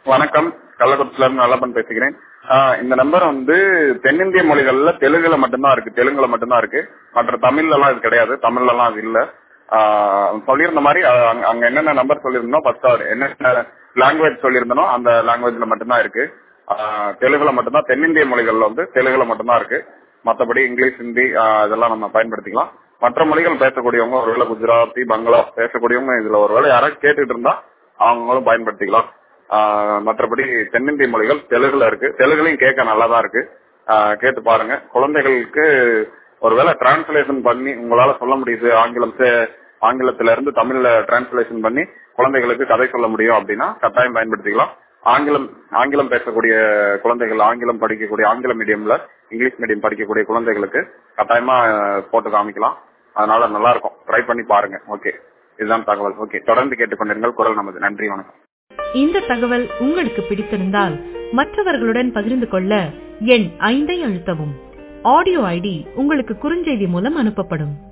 வணக்கம் கள்ளக்குறிச்சில இருந்து நல்லப்பன் பேசுகிறேன் ஆஹ் இந்த நம்பர் வந்து தென்னிந்திய மொழிகள்ல தெலுங்குல மட்டும்தான் இருக்கு தெலுங்குல மட்டும்தான் இருக்கு மற்ற தமிழ்ல எல்லாம் இது கிடையாது தமிழ்ல எல்லாம் அது இல்ல ஆஹ் சொல்லியிருந்த மாதிரி அஹ் அங்க- அங்க என்னென்ன நம்பர் சொல்லியிருந்தோம் ஃபர்ஸ்ட் என்னென்ன லாங்குவேஜ் சொல்லியிருந்தனோ அந்த லாங்குவேஜ்ல மட்டும்தான் இருக்கு ஆஹ் தெலுங்குல மட்டும்தான் தென்னிந்திய மொழிகள்ல வந்து தெலுங்குல மட்டும்தான் இருக்கு மத்தபடி இங்கிலீஷ் ஹிந்தி ஆஹ் இதெல்லாம் நம்ம பயன்படுத்திக்கலாம் மற்ற மொழிகள் பேசக்கூடியவங்க ஒருவேளை குஜராத்தி பங்களா பேசக்கூடியவங்க இதுல ஒருவேளை யாராவது கேட்டுட்டு இருந்தா அவங்களும் பயன்படுத்திக்கலாம் ஆஹ் மற்றபடி தென்னிந்திய மொழிகள் தெலுங்குல இருக்கு தெலுங்குலையும் கேட்க நல்லாதான் இருக்கு ஆஹ் கேட்டு பாருங்க குழந்தைகளுக்கு ஒருவேளை டிரான்ஸ்லேஷன் பண்ணி உங்களால சொல்ல முடியுது ஆங்கிலம் சே- ஆங்கிலத்துல இருந்து தமிழ்ல டிரான்ஸ்லேஷன் பண்ணி குழந்தைகளுக்கு கதை சொல்ல முடியும் அப்படின்னா கட்டாயம் பயன்படுத்திக்கலாம் ஆங்கிலம் ஆங்கிலம் பேசக்கூடிய குழந்தைகள் ஆங்கிலம் படிக்கக்கூடிய ஆங்கில மீடியம்ல இங்கிலீஷ் மீடியம் படிக்கக்கூடிய குழந்தைகளுக்கு கட்டாயமா ஆஹ், போட்டு காமிக்கலாம் அதனால நல்லா இருக்கும் ட்ரை பண்ணி பாருங்க ஓகே இதுதான் தகவல் ஓகே தொடர்ந்து கேட்டுக்கொண்டிருங்கள் குரல் நமது நன்றி வணக்கம் இந்த தகவல் உங்களுக்கு பிடித்திருந்தால் மற்றவர்களுடன் பகிர்ந்து கொள்ள எண் ஐந்தை அழுத்தவும் ஆடியோ ஐடி உங்களுக்கு குறுஞ்செய்தி மூலம் அனுப்பப்படும்